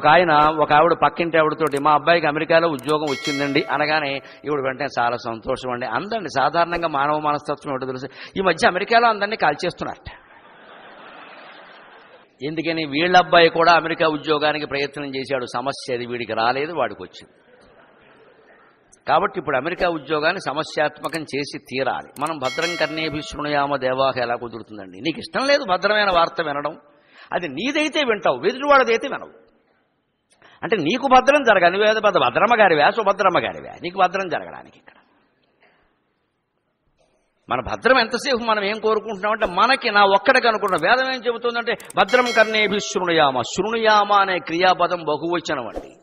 ఒక ఆయన ఒక ఆవిడ పక్కింటి ఆవిడతోటి మా అబ్బాయికి అమెరికాలో ఉద్యోగం వచ్చిందండి అనగానే ఈవిడ వెంటనే చాలా సంతోషం అండి అందండి సాధారణంగా మానవ మనస్తత్వం ఏమిటో తెలుసు ఈ మధ్య అమెరికాలో అందరినీ కాల్చేస్తున్నారట ఎందుకని వీళ్ళ అబ్బాయి కూడా అమెరికా ఉద్యోగానికి ప్రయత్నం చేశాడు సమస్య అది వీడికి రాలేదు వాడికి వచ్చింది కాబట్టి ఇప్పుడు అమెరికా ఉద్యోగాన్ని సమస్యాత్మకం చేసి తీరాలి మనం భద్రం కర్ణేభి శృణయామ దేవాహ ఎలా కుదురుతుందండి నీకు ఇష్టం లేదు భద్రమైన వార్త వినడం అది నీదైతే వింటావు వెదురువాడదైతే వినవు అంటే నీకు భద్రం జరగాలి నువ్వేదో పెద్ద భద్రమ్మ గారివా సుభద్రమ్మ గారివా నీకు భద్రం జరగడానికి ఇక్కడ మన భద్రం ఎంతసేపు మనం ఏం కోరుకుంటున్నామంటే మనకి నా ఒక్కడికి అనుకున్న వేదం ఏం చెబుతుందంటే భద్రం కర్ణేభి శృణుయామ శృణుయామ అనే క్రియాపదం బహువచనం అండి